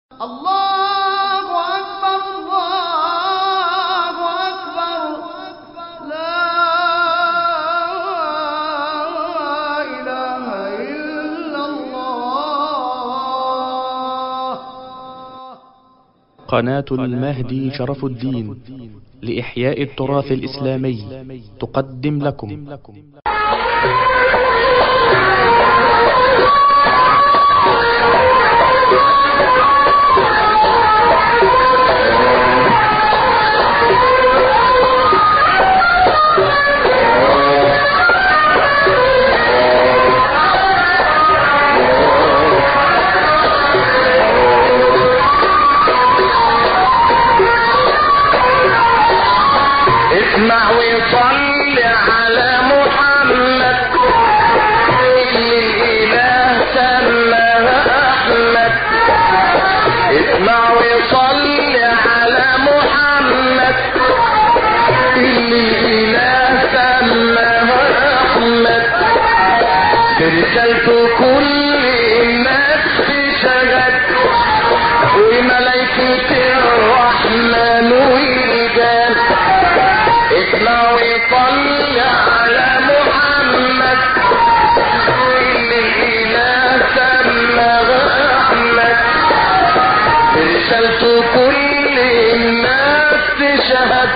الله أكبر الله أكبر لا إله إلا الله قناة المهدي شرف الدين لإحياء التراث الإسلامي تقدم لكم اسمع وصل على محمد اللي الاله سماها احمد اسمع وصل على محمد اللي الاله سماها احمد برسالته كل الناس تشهد وملائكة الرحمن والجان اسمع وصل على محمد اللي الاله سماها احمد رسالته كل الناس تشهد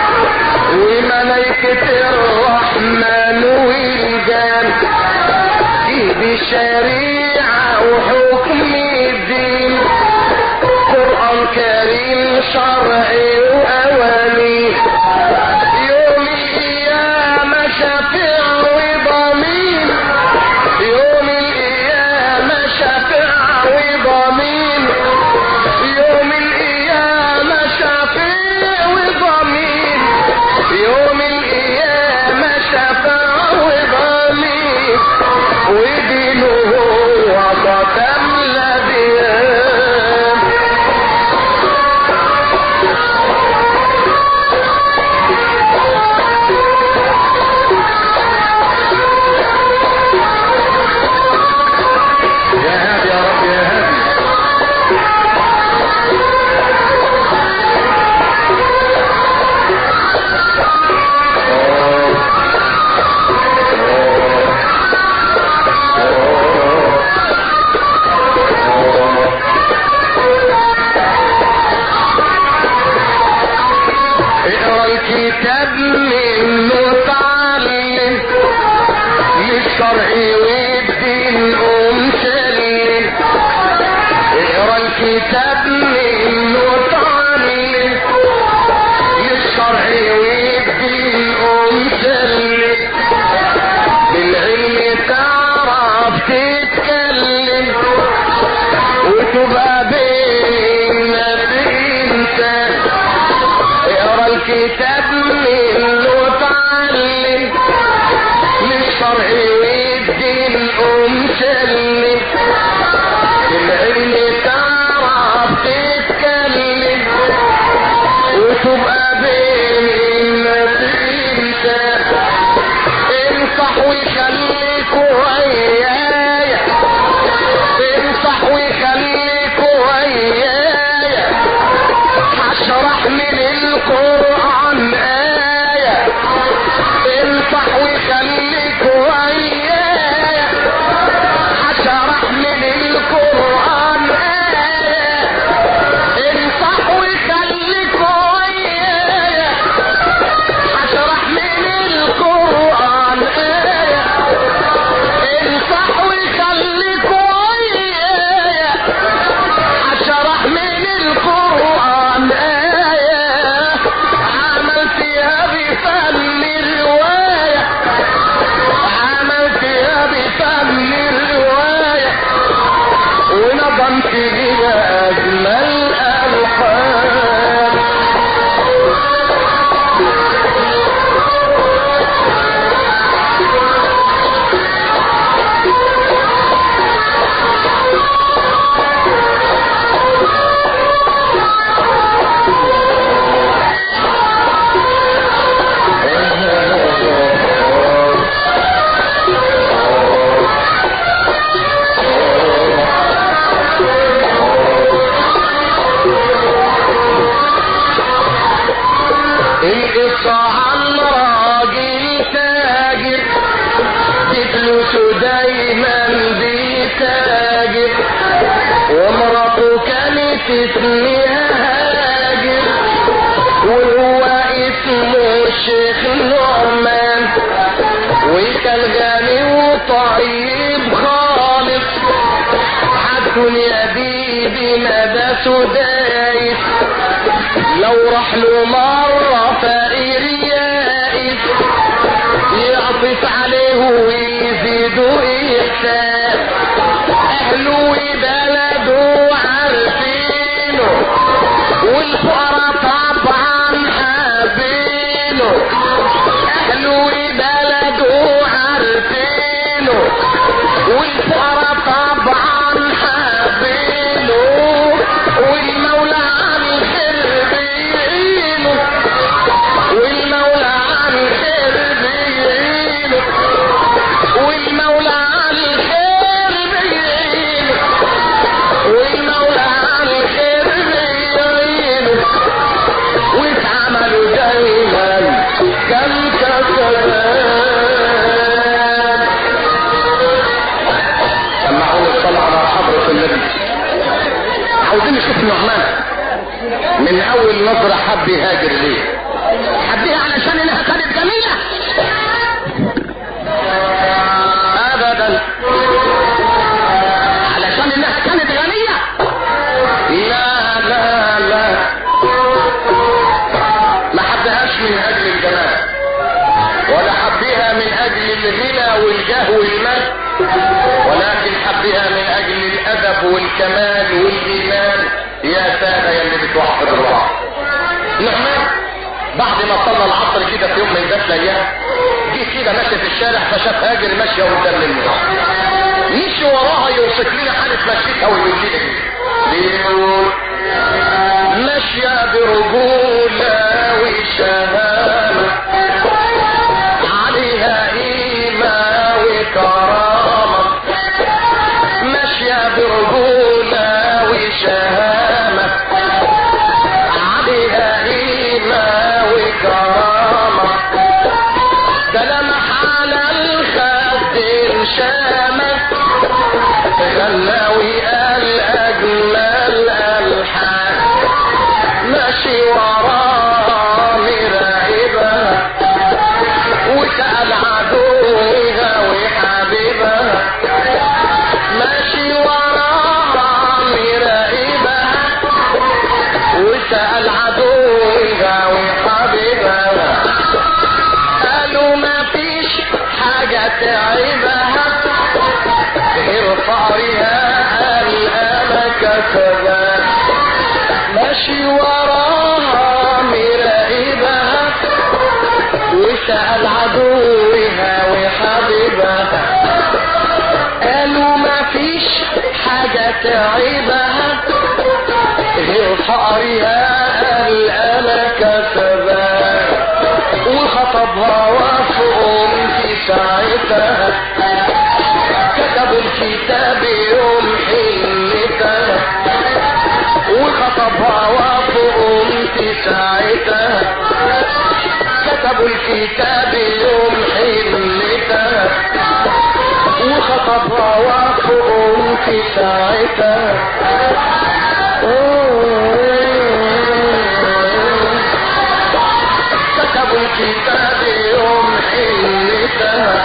وملائكة الرحمن والجان جيب الشريعة وحكم الدين قرآن كريم شرعي وأوامر يوم القيامة شفيع وضمين يوم القيامة شفيع وضمين يوم القيامة شفيع وضمين يوم القيامة شفيع وضمين ودينه هو ختم الأديان يا هادي يا رب يا هادي اقرا الكتاب منه تعلم للشرع والدين قوم سلم اقرا الكتاب منه تعلم للشرع والدين قوم سلم بالعلم تعرف تتكلم وتبقى بين انسان اقرا الكتاب منه تعلم للشرع والدين قوم سلم بالعلم تعرف تتكلم وتبقى بين انسان انصح وخليك ويايا انصح وخليك ويايا هشرح من القرآن آية انصح وخليك ويايا هشرح من القرآن آية انصح وخليك ويايا هشرح من القرآن آية انصح وخليك ويايا هشرح من القرآن آية اسمي هاجر وهو اسمه الشيخ نعمان وكان غني وطيب خالص عالدنيا دي بمدى سدايس لو راح له مرة فقير يائس يعطف عليه ويزيدوا إحسان أهله وبلده عارفينه والفقراء طبعا حابينه أهله وبلده عارفينه والفقراء طبعا حابينه والمولى عن الخير بيعينه والمولى عن الخير بيعينه والمولى عن الخير بيعينه والمولى عن الخير بيعينه واتعملوا دايما كم كسبان سمعوني الصلاة على حضرة النبي عاوزين نشوف نعمان من اول نظرة حب يهاجر ليه حبيها علشان انها كانت جميلة ابدا علشان انها كانت غنية لا لا لا ما حبهاش من اجل الجمال ولا حبها من اجل الغنى والجاه والمال ولكن حبها من اجل الادب والكمال والايمان يا سادة يا اللي بتوحد الله نعمان بعد ما صلى العصر كده في يوم من ذات الايام جه كده ماشي في الشارع فشاف هاجر ماشيه قدام منه مشي وراها يوصف لنا حالة مشيتها ويقول لنا كده بيقول ماشية برجولة وشهامة عليها قيمة وكرامة ماشية برجولة وشهامة عليها قيمة وكرامة ده لمح على الخد شامة غناوي قال أجمل ألحان ماشي وراه مراقبها وسأل عدوها وحبيبها ماشي وراها مراقبها وسأل عدوها وحبيبها قالوا ما فيش حاجة تعيبها غير فقرها قال انا كسبان ماشي وراها مراقبها وسأل عدوها وحبيبها قالوا ما فيش حاجة تعيبها غير فقرها قال انا كسبان وخطبها وفقهم في ساعتها كتبوا الكتاب يوم حلتها وخطبها وفقهم في ساعتها كتبوا الكتاب يوم حلتها وخطبها وفقهم في ساعتها كتبوا الكتاب يوم حلتها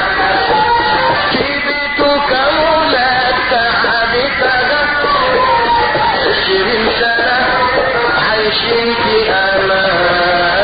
كبتك مولاد تعبتها عشرين سنة عايشين في أمان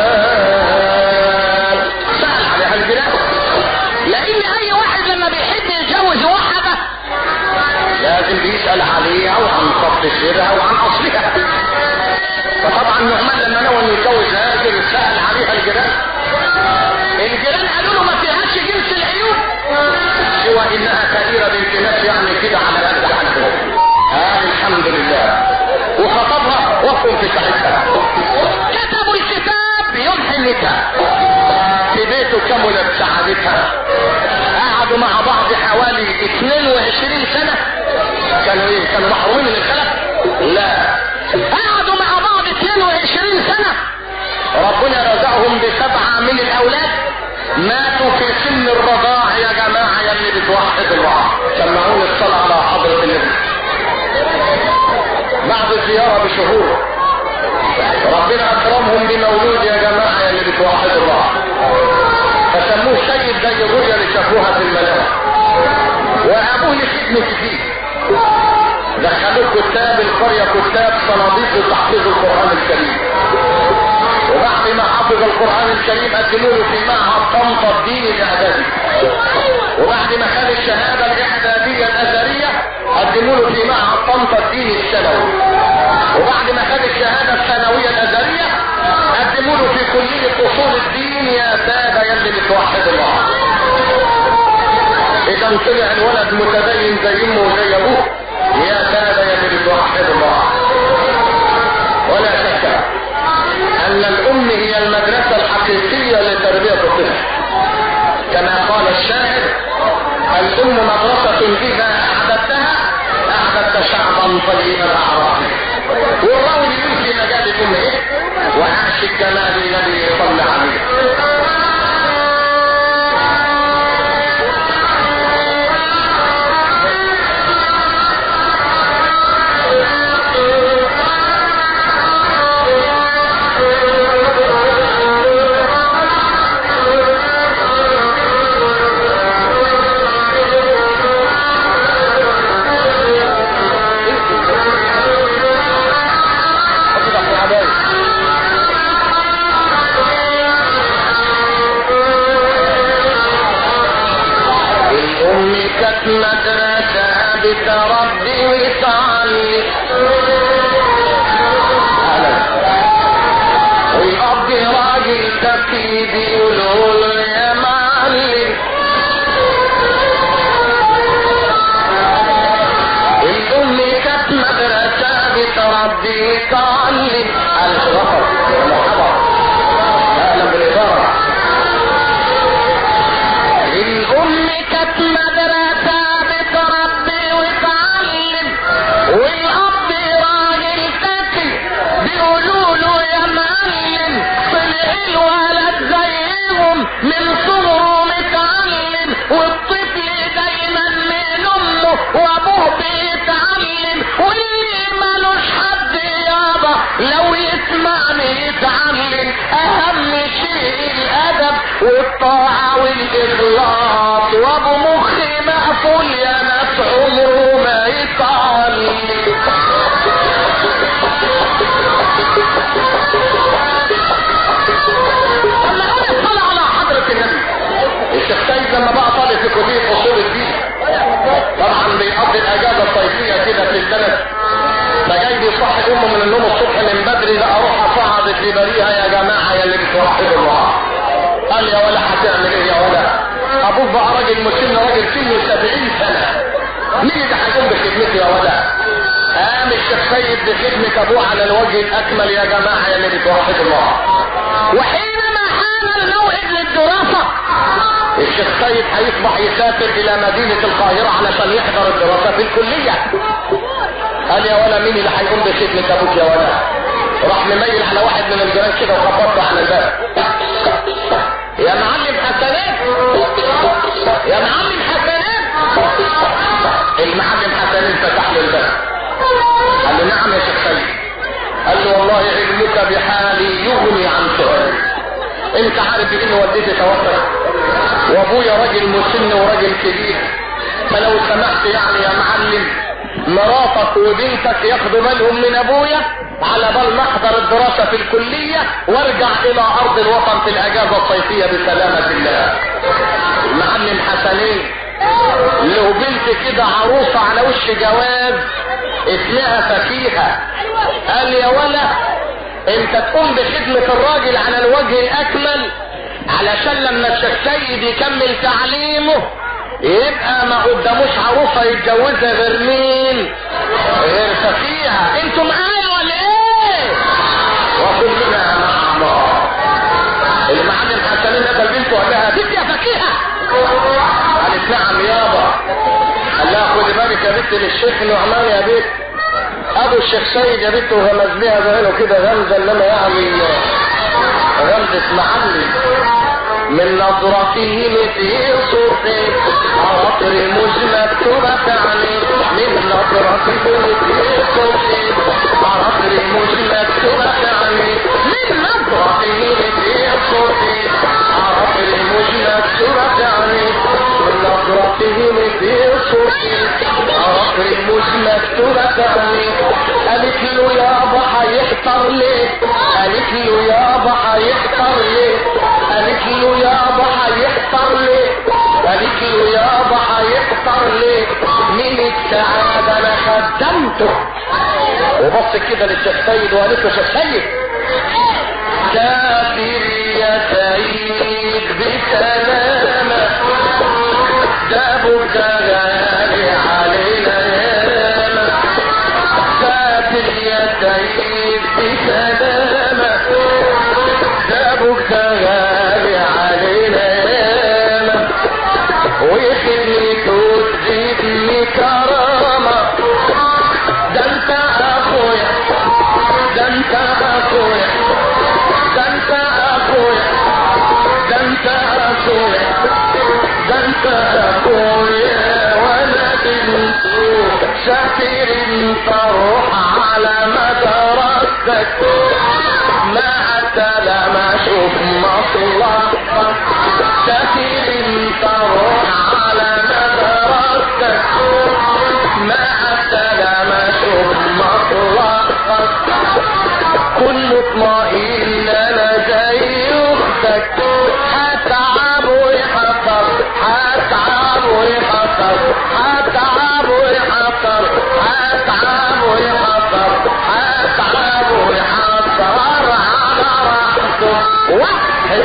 سهل عليها البلاد لأن أي واحد لما بيحب يتجوز واحدة لازم بيسأل عليها وعن فضل سرها وعن أصلها فطبعا نعمان لما نوى انه يتجوز هاجر سأل عليها الجيران الجيران قالوا له ما فيهاش جنس العيوب سوى انها كبيرة بنت ناس يعني كده على قد حالهم آه الحمد لله وخطبها وفهم في ساعتها كتبوا الكتاب يوم حلتها في بيته كملت سعادتها قعدوا مع بعض حوالي 22 سنة كانوا ايه كانوا محرومين من الخلق لا قعدوا مع بعض 22 سنة ربنا رزقهم بسبعة من الاولاد ماتوا في سن الرضاع يا جماعة يا اللي بتوحد الله سمعوني الصلاة على حضرة النبي بعد الزيارة بشهور اسم كتير دخلوا كتاب القرية كتاب صناديق لتحفيظ القرآن الكريم وبعد ما حفظ القرآن الكريم قدموا له في معهد طنطا الدين الإعدادي وبعد ما خد الشهادة الإعدادية الأزهرية قدموا له في معهد طنطا الدين الثانوي وبعد ما خد الشهادة الثانوية الأزهرية قدموا له في كلية أصول الدين يا سادة يلي بتوحد الله إذا طلع الولد متدين زي أمه وزي أبوه يا سادة يلي بتوحد الله ولا شك أن الأم هي المدرسة الحقيقية لتربية الطفل كما قال الشاعر الأم مدرسة إذا أعددتها أعددت شعبا طيب الأعراف والراوي يقول في مجال الأم إيه؟ وعاش الجمال الذي صلى عليه حفظك يا عباية الأم كانت مدرسة بتربي وتعلم والأب راجل تقي بيقولوا له يا معلم الأم كانت مدرسة بتربي وتعلم الغفر مرحبا أهلا بالإدارة الأم كانت مدرسة بتربي وتعلم والأب راجل تقي بيقولوا له يا معلم طلع الولد زيهم من صغره متعلم والطفل دايما من أمه وأبوه بيتعلم واللي ملوش حد يابا لو يسمعني يتعلم أهم شيء الأدب والطاعة والإخلاص وأبو مخي مقفول يا ناس عمره ما يتعلم أما أنا اطلع على حضرة النبي الشيخ سيد لما بقى طالب في كلية أصول الدين طبعا بيقضي الأجازة الصيفية كده في البلد فجاي بيصحي أمه من النوم الصبح من بدري لا أروح أصعد في بريها يا جماعة يا اللي بتوحدوا الله قال يا ولا هتعمل إيه يا ولا أبوك بقى راجل مسن راجل سنه 70 سنة مين اللي هيقوم بخدمتي يا ولا قام الشيخ سيد بخدمة أبوه على الوجه الأكمل يا جماعة يا اللي بتوحدوا الله وحينما حان الموعد للدراسة الشيخ سيد هيصبح يسافر الى مدينة القاهرة علشان يحضر الدراسة في الكلية قال يا ولا مين اللي هيقوم بخدمة ابوك يا ولا راح مميل على واحد من الجيران كده وخبطه على الباب يا معلم حسنات يا معلم حسنات المعلم حسنات فتح له الباب قال له نعم يا شيخ سيد قال له والله علمك بحالي يغني عن سؤالي انت عارف ان والدتي توفت وابويا راجل مسن وراجل كبير فلو سمحت يعني يا معلم مراتك وبنتك ياخدوا بالهم من ابويا على بال نحضر الدراسة في الكلية وارجع الى ارض الوطن في الاجازة الصيفية بسلامة الله المعلم حسنين له بنت كده عروسة على وش جواز اسمها فكيهة قال يا ولا انت تقوم بخدمة الراجل على الوجه الاكمل علشان لما الشيخ سيد يكمل تعليمه يبقى ما قداموش عروسة يتجوزها غير مين غير فكيهة انتوا معايا ولا ايه وكلنا مع الله المعلم حسنين نزل بنته وقال لها بنت يا فكيهة قالت نعم يابا قال لها خدي بالك يا بنت للشيخ نعمان يا بنت ابو الشيخ سيد يا بنت وغمز بيها بعينه كده غمزه انما يعني غمزه معلم من نظرته في صوته عواطر مش مكتوبة تعني من نظرته في صوته عواطر مش مكتوبة تعني من نظرته في صوته عواطر مش مكتوبة تعني من نظرته في صوته وبص كده للشيخ سيد وقالت له شيخ سيد كافر يا سيد بسلامة ده ابوك ده غالي علينا ياما كافر يا سيد بسلامة ده ابوك ده غالي علينا ياما وخدمته تزيدني كرامة ده انت اخويا ده انت اخويا ده انت اخويا ده انت اخويا ده انت اخويا وانا بنتو سافر انت روح على مدرستك مع السلامة شوف مصلحتك سافر انت روح على مدرستك مع السلامة شوف مصلحتك كل اطمئن انا زي اختك هتعب ويحطر هتعب ويحطر هتعب ويحطر هتعب ويحطر هتعب ويحطر على راحته واحد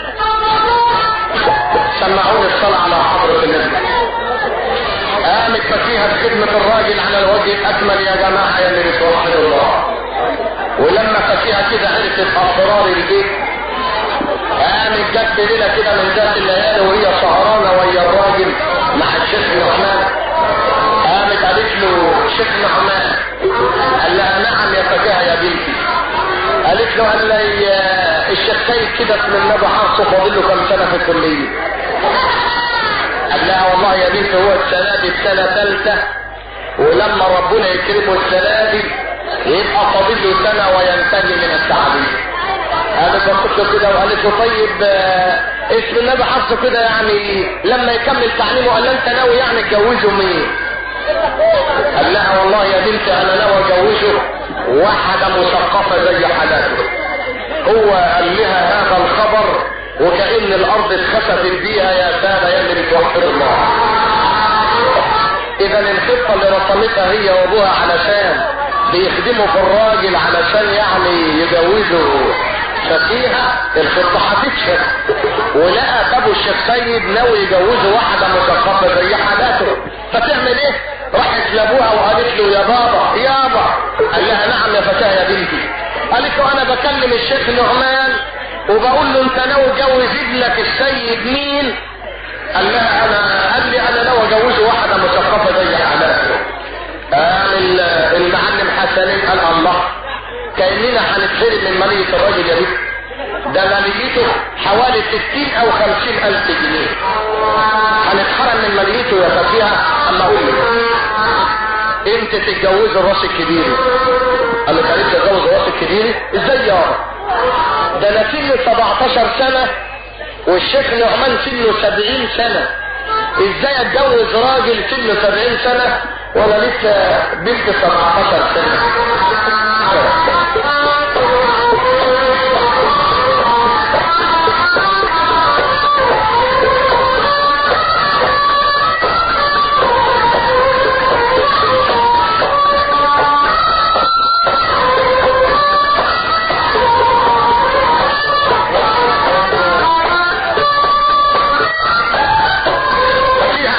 سمعوني الصلاة على حضرة النبي قامت ففيها بخدمة الراجل على الوجه الأكمل يا جماعة يا اللي بتوحدوا الله ولما ففيها كده عرفت اسرار البيت قامت جت ليله كده من ذات الليالي وهي سهرانه ويا الراجل مع الشيخ نعمان قامت قالت له شيخ نعمان قال لها نعم يا فتاة يا بنتي قالت له قال لي آه، الشيخ سيد كده اسم النبي حافظه فاضل له كام سنه في الكليه قال لها والله يا بنتي هو السنه دي في سنه ثالثه ولما ربنا يكرمه السنه دي يبقى فاضل له سنه وينتهي من التعليم قالت له كده وقالت له طيب آه، اسم النبي حافظه كده يعني لما يكمل تعليمه قال لها انت ناوي يعني تجوزه مين؟ قال لها والله يا بنتي انا ناوي اجوزه واحده مثقفه زي حالاتك هو قال لها هذا الخبر وكأن الارض اتخسفت بيها يا سادة يا اللي بتوحد الله اذا الخطة اللي رسمتها هي وابوها علشان بيخدموا في الراجل علشان يعني يجوزوا ففيها الخطة هتفشل ولقى ابو الشيخ سيد ناوي يجوزه واحدة مثقفة زي حالاته فتعمل ايه؟ راحت لابوها وقالت له يا بابا يابا قال لها نعم يا فتاة يا بنتي قالت له انا بكلم الشيخ نعمان وبقول له انت ناوي تجوز ابنك السيد مين قال لها انا قال لي انا ناوي اجوزه واحده مثقفه زي حالاتي قام ال- المعلم حسنين قال الله كاننا هنتحرم من ماليه الراجل يا بنت ده ماليته حوالي 60 او 50 الف جنيه هنتحرم من ماليته يا فتيها اما اقول لك انت تتجوز الراس الكبير قال لك قالت تتجوز الراس الكبير ازاي يابا ده انا سني 17 سنه والشيخ نعمان سنه 70 سنه ازاي اتجوز راجل سنه 70 سنه وانا لسه بنت 17 سنه فيها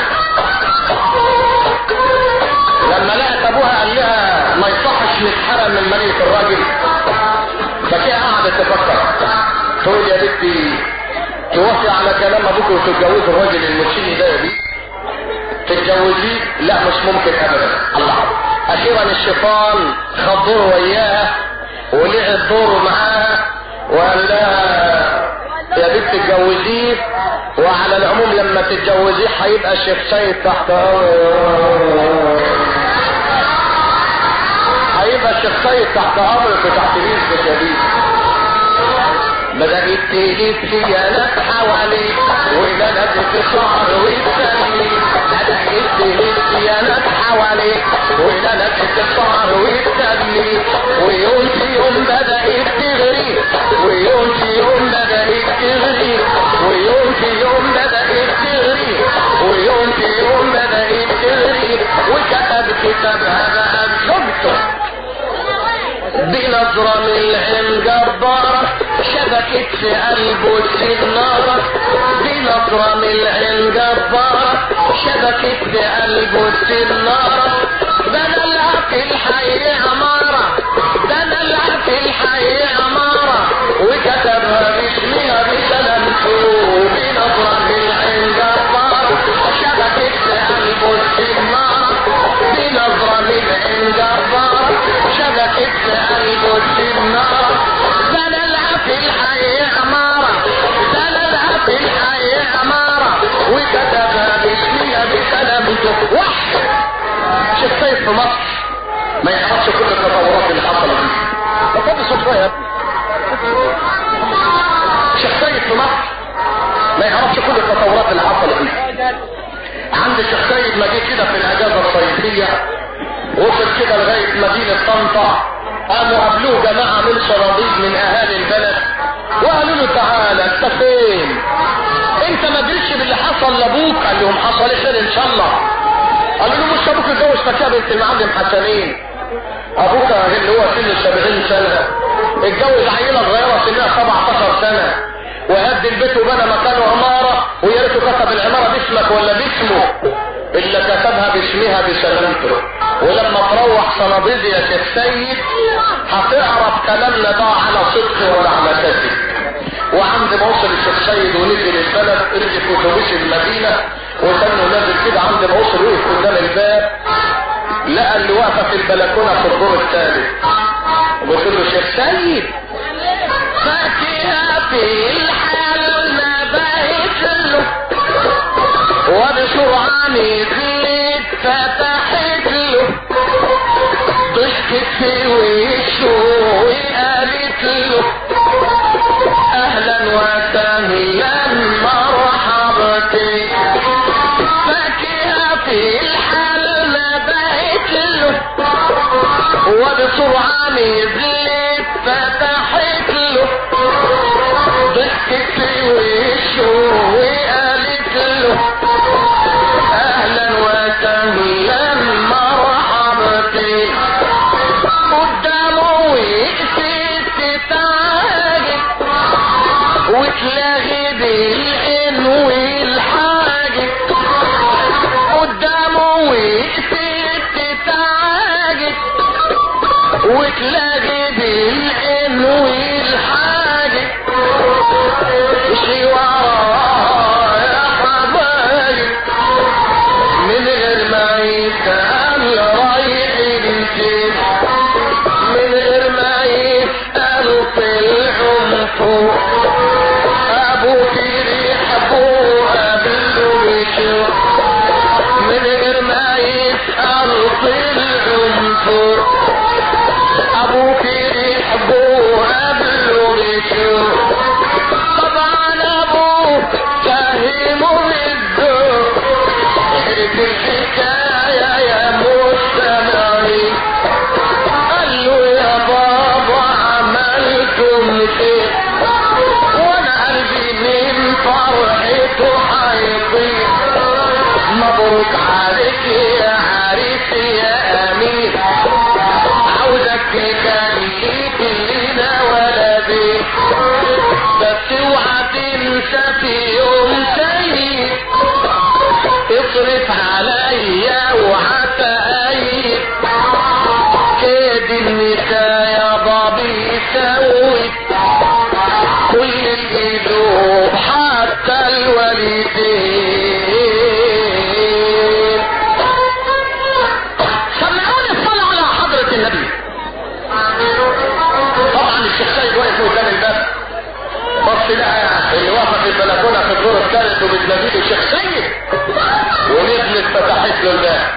لما لقت ابوها قال لها ما يصحش نتحرم من مالية الراجل فكده قعدت تفكر تقول يا بنتي توافقي على كلام ابوك وتتجوزي الراجل المسيء ده يا بنتي تتجوزيه لا مش ممكن ابدا الله اخيرا الشيطان خد دوره وياها ولعب دوره معاها وقال لها يا بنت تتجوزيه وعلى العموم لما تتجوزيه هيبقى الشيخ سيد تحت امرك هيبقى الشيخ سيد تحت امرك وتحت رزقك يا بنت بدأت تلف خيانات حواليك وبدأت تشعر وتسمي بدأت تلف خيانات حواليك وبدأت تشعر وتسمي ويوم في يوم بدأت تغري ويوم في يوم بدأت تغري ويوم في يوم بدأت تغري ويوم في يوم بدأت تغري وكتب كتابها بقى بزوجته بنظرة من العين جبارة شبكت في قلبه السنارة بنظرة من العين جبارة شبكت في قلبه السنارة ده انا اللي في الحي عمارة ده انا اللي في الحي عمارة وكتبها باسمها بسلامته بنظرة من العين جبارة شبكت في قلبه السنارة بنظرة من العين جبارة شبكت في قلبه السنارة ده انا اللي في الحي عمارة ده انا اللي في الحي عمارة وكتبها باسمها بسلامته وحش شيخ سيد في مصر ما يعرفش كل التطورات اللي حصلت دي ده فاضي صوت شويه يا ابني. شيخ سيد في مصر ما يعرفش كل التطورات اللي حصلت دي عند الشيخ سيد ما جه كده في الاجازه الصيفيه وصل كده لغايه مدينه طنطا قاموا قابلوه جماعه من صناديق من اهالي البلد وقالوا له تعالى انت فين؟ انت ما دريتش باللي حصل لابوك قال لهم حصل ايه خير ان شاء الله قالوا له مش ابوك اتجوز فتاه بنت المعلم حسنين ابوك اللي هو سن 70 سنه اتجوز عيله صغيره سنها 17 سنه وهد البيت وبنى مكانه عماره ويا ريته كتب العماره باسمك ولا باسمه الا كتبها باسمها بسلامته ولما تروح صناديق يا شيخ سيد هتعرف كلامنا ده على صدق ولا على كذب وعند ما وصل الشيخ سيد ونزل البلد رجع في اتوبيس المدينه وكانه نازل كده عند ما وصل وقف قدام الباب لقى اللي واقفه في البلكونه في الدور الثالث وقلت له شيخ سيد فاكهه في الحال ما بقيت له وبسرعه نزلت فتحت له ضحكت في وشه وقالت له اهلا وسهلا مرحبا بك فاكهه في الحال ما بقيت له وبسرعه نزلت فتحت له ضحكت في وشه وقالت له اهلا وسهلا مرحبا بك قدامه وقفت تتعاجب وتلاغي بالعين والحاجب قدامه وقفت تتعاجب وتلاغي بالعين والحاجب مشي وراه يا حبايب من غير ما يسأل رايحين فين من غير ما يسأل طلعوا فوق ابوك يحبوا قبله يشوف من غير ما يسأل طلعوا فوق ابوك يحبوا قبله يشوف طبعا ابوه فهمه بالذوق عرف الحكاية يا مستمعين قال له يا بابا عملتم ايه وانا قلبي من فرحته حيطير مبروك عليك يا عريس يا امين عاوزك تخليك لنا ولدي بس اوعى تنسى في يوم سيد اصرف عليا وعتايد كيد النساء يا بابي يسوي كل القلوب حتى الوالدين سمعوني الصلاة على حضرة النبي طبعا الشيخ سيد واقف قدام الباب بص لقى اللي واقف في البلكونه في الدور الثالث وبتناديه الشيخ سيد ونزلت فتحت له الباب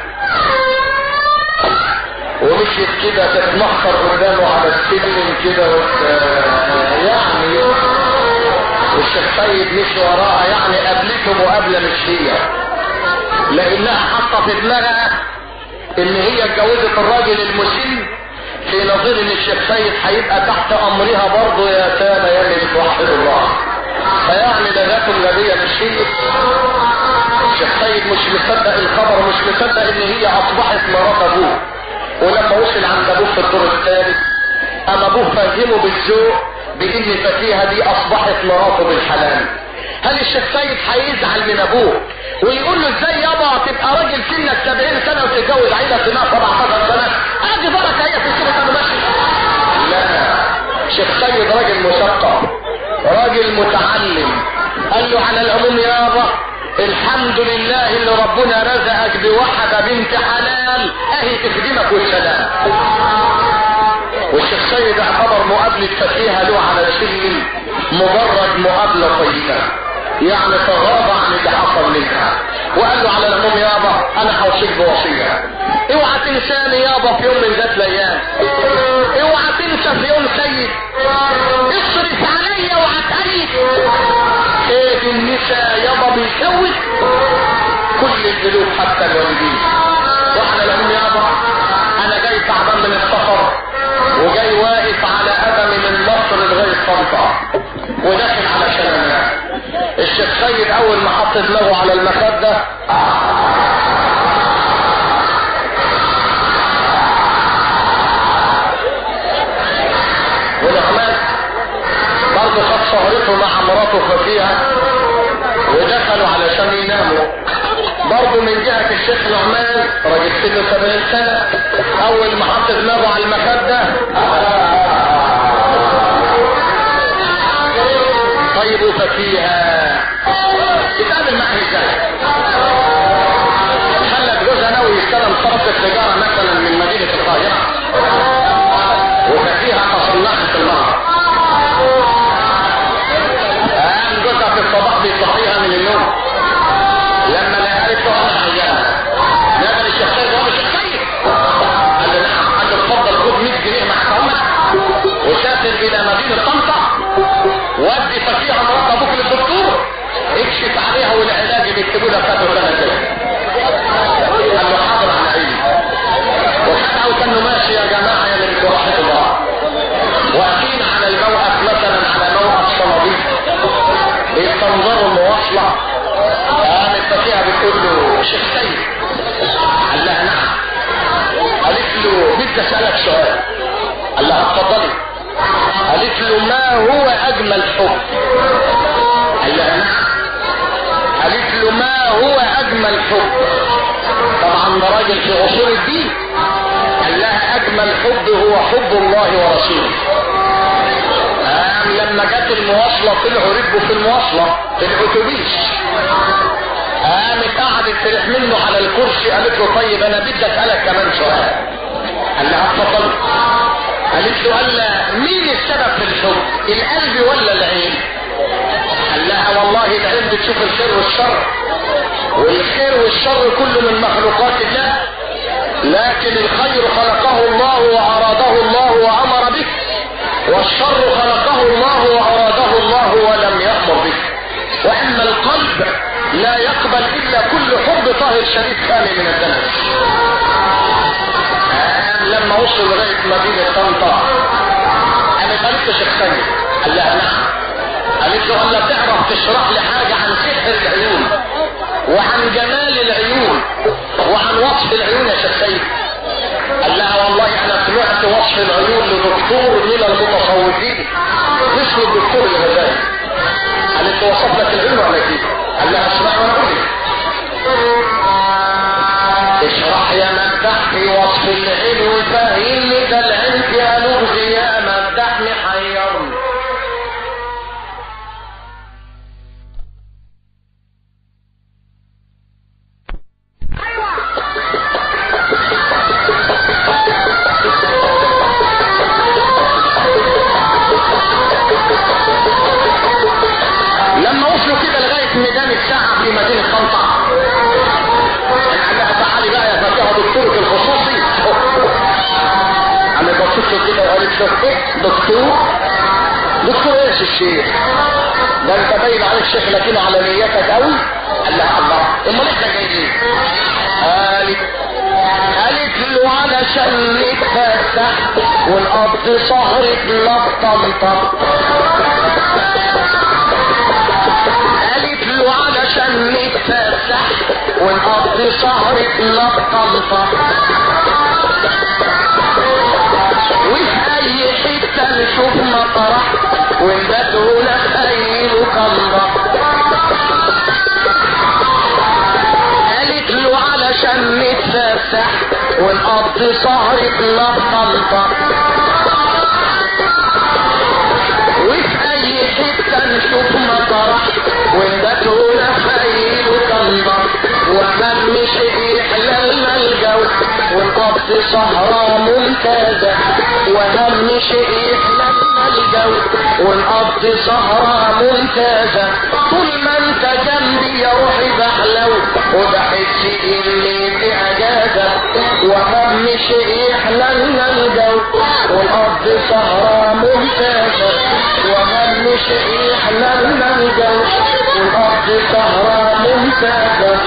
ومشيت كده تتمخر قدامه على السلم كده وت- يعني والشيخ سيد مشي وراها يعني قابلته مقابله مش هي لانها حاطه في دماغها ان هي اتجوزت الراجل المسن في نظير ان الشيخ سيد هيبقى تحت امرها برضه يا ساده يا اللي بتوحد الله فيعني ده ذات النبيه مش هي الشيخ سيد مش مصدق الخبر مش مصدق ان هي اصبحت مرات ابوه ولما وصل عند ابوه في الدور الثالث اما ابوه فهمه بالذوق بان فتيها دي اصبحت مراته بالحلال هل الشيخ سيد هيزعل من ابوه ويقول له ازاي يابا تبقى راجل سنك 70 سنه وتتجوز عيله سنها 17 سنه ادي بركه هي في السنه انا ماشي لا شيخ سيد راجل مثقف راجل متعلم قال له على العموم يابا الحمد لله اللي ربنا رزقك بواحدة بنت حلال اهي تخدمك والسلام والشيخ سيد اعتبر مقابلة فتيها له على سلم مجرد مقابلة طيبة يعني تغاضى عن اللي حصل منها وقال له على العموم يابا انا هوصيك بوصية اوعى تنساني يابا في يوم من ذات الايام اوعى تنسى في يوم سيد اصرف عليا وهتأيد ايه النساء يابا بيسوي كل القلوب حتى الوالدين واحنا العلم يابا انا جاي تعبان من السفر وجاي واقف على قدمي من مصر لغايه طنطا وداخل علشان انام الشيخ سيد اول ما حط دماغه على المخده ونعمان برضه خد سهرته مع مراته فتيها ودخلوا علشان يناموا برضه من جهة الشيخ نعمان راجل سنه 70 سنة أول ما حط دماغه على المخدة طيب وفتيها يتقابل معاه ازاي؟ خلت جوزها ناوي يستلم صرف التجارة مثلا من مدينة القاهرة وفتيها تصنعت المرأة قام جوزها في الصباح بيصحيها من النوم لما لا عرف انا عيان نادى الشيخ هو الشيخ سيد قال له نعم قال له اتفضل خد 100 جنيه مع عمك وسافر الى مدينه طنطا ودي فتيها مرات ابوك للدكتور اكشف عليها والعلاج اللي يكتبوا لك فاته ثلاث قال له حاضر على عيني وكان كانه ماشي يا جماعه يا اللي بتوحد الله واقفين على الموقف مثلا على موقف صناديق بيستنظروا المواصلة قامت فتيها بتقول له شيخ سيد قال لها نعم قالت له بدي اسألك سؤال قال لها اتفضلي قالت له ما هو اجمل حب قال لها نعم قالت له ما هو اجمل حب طبعا ده راجل في اصول الدين قال لها اجمل حب هو حب الله ورسوله قام لما جت المواصلة طلعوا ركبوا في المواصلة في الاتوبيس قامت قعدت تريح منه على الكرسي قالت له طيب انا بدي اسألك كمان سؤال قال لها اتفضل قالت له قال لها مين السبب في الحب القلب ولا العين قال لها والله العين بتشوف الخير والشر والخير والشر كله من مخلوقات الله لكن الخير خلقه الله وأراده الله وأمر به والشر خلقه الله وأراده الله ولم يأمر به وأما القلب لا يقبل إلا كل حب طاهر شريف خالي من الدنس لما وصلوا لغاية مدينة طنطا أنا قالت له شيخ قال لها نعم قالت له هلا تعرف تشرح لي حاجة عن سحر العيون وعن جمال العيون وعن وصف العيون يا شيخ سيد قال لها والله انا سمعت وصف العيون لدكتور من المتصوفين اسمه الدكتور الغزالي قالت له وصف لك العيون ولا كيف قال لها اسمع وانا اقول لك اشرح يا مدح في وصف العين وفهمني ده العين فيها لغز يا مدح محيرني لما وصلوا كده لغاية ميدان الساعة في مدينة طنطا قال لها تعالي بقى يا فتاة دكتورك الخصوصي عم بصيت له كده وقالت له ايه دكتور دكتور ايش الشيخ ده انت باين عليك شيخ لكن على نيتك قوي قال لها الله امال احنا جايين قالت قالت له علشان نتفتح ونقضي سهرتنا في طنطا قالت له علشان نتفسح ونقضي سهرتنا في طنطا وفي اي حتة نشوف مطرح ونباتوا نخيل كمرة قالت له علشان نتفسح ونقضي سهرتنا بطنطا وفي اي حتة نشوف مطرح ونباتوا نخيل كمرة وهم شيء يحللنا الجو ونقضي سهرة ممتازة وهم شيء يحللنا الجو ونقضي سهرة ممتازة طول ما انت جنبي يا روحي بحلو وبحس اني في اجازة وهم شيء يحللنا الجو ونقضي سهرة ممتازة وهم شيء يحللنا الجو ونقضي سهرة ممتازة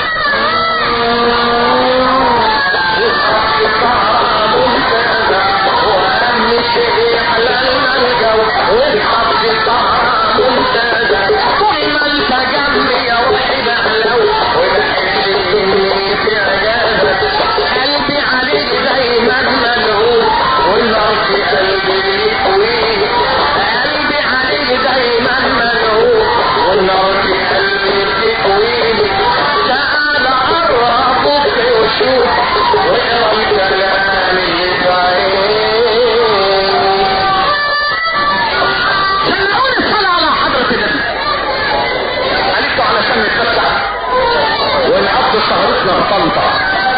قلبي عليك دايما ملهوف والنار في قلبي بيحويه قلبي عليك دايما ملهوف والنار في قلبي بيحويه تعال قربك وشوف واقرا الكلام اللي في عيني سمعوني الصلاة على حضرة النبي قالت له علشان نتفتح ونقضي سهرتنا في طنطا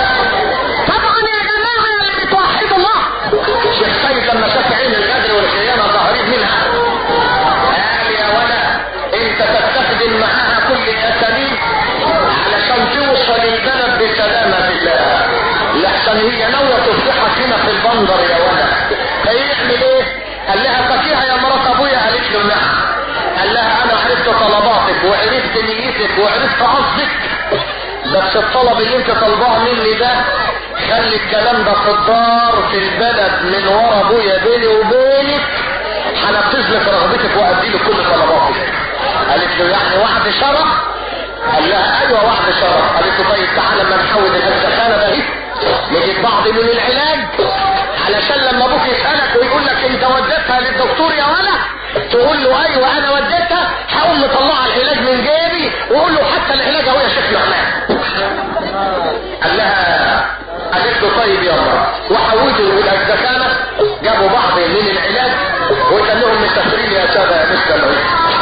طبعا يا جماعة اللي بتوحدوا الله شيخ سيد لما شاف عين الغدر والخيانة ظاهرين منها قال يا ولا انت تستخدم معاها كل الاساليب علشان توصل البلد بسلامة الله لحسن هي ناوية تفضحك هنا في البندر يا ولا فيعمل ايه؟ قال لها فكيها يا مرات ابويا قالت له نعم قال لها انا عرفت طلباتك وعرفت نيتك وعرفت قصدك بس الطلب اللي انت طالباه مني ده خلي الكلام ده في الدار في البلد من ورا ابويا بيني وبينك هنفذ لك رغبتك وادي لك كل طلباتك قالت له يعني وعد شرف قال لها ايوه وعد شرف قالت له طيب تعالى لما نحول الهزخانه ده اهي نجيب بعض من العلاج علشان لما ابوك يسالك ويقول لك انت وديتها للدكتور يا ولا تقول له ايوه انا وديتها هقوم مطلع العلاج من جيبي واقول له حتى العلاج اهو يا شيخ نعمان قال لها قالت له طيب يلا وحوجوا الزكانة جابوا بعض من العلاج وكان لهم مسافرين يا سادة مثل العيد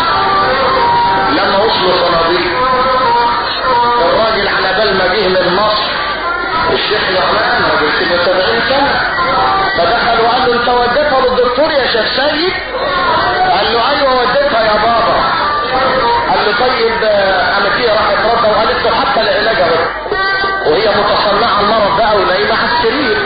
لما وصلوا صناديق الراجل على بال ما جه من مصر الشيخ نعمان راجل سنه 70 سنة فدخل وقال له انت وديتها للدكتور يا شيخ سيد قال له ايوه وديتها يا بابا قال له طيب آه، انا فيها راح اتردى وقالت له حتى العلاج اهو وهي متصنعه المرض بقى ونايمه على السرير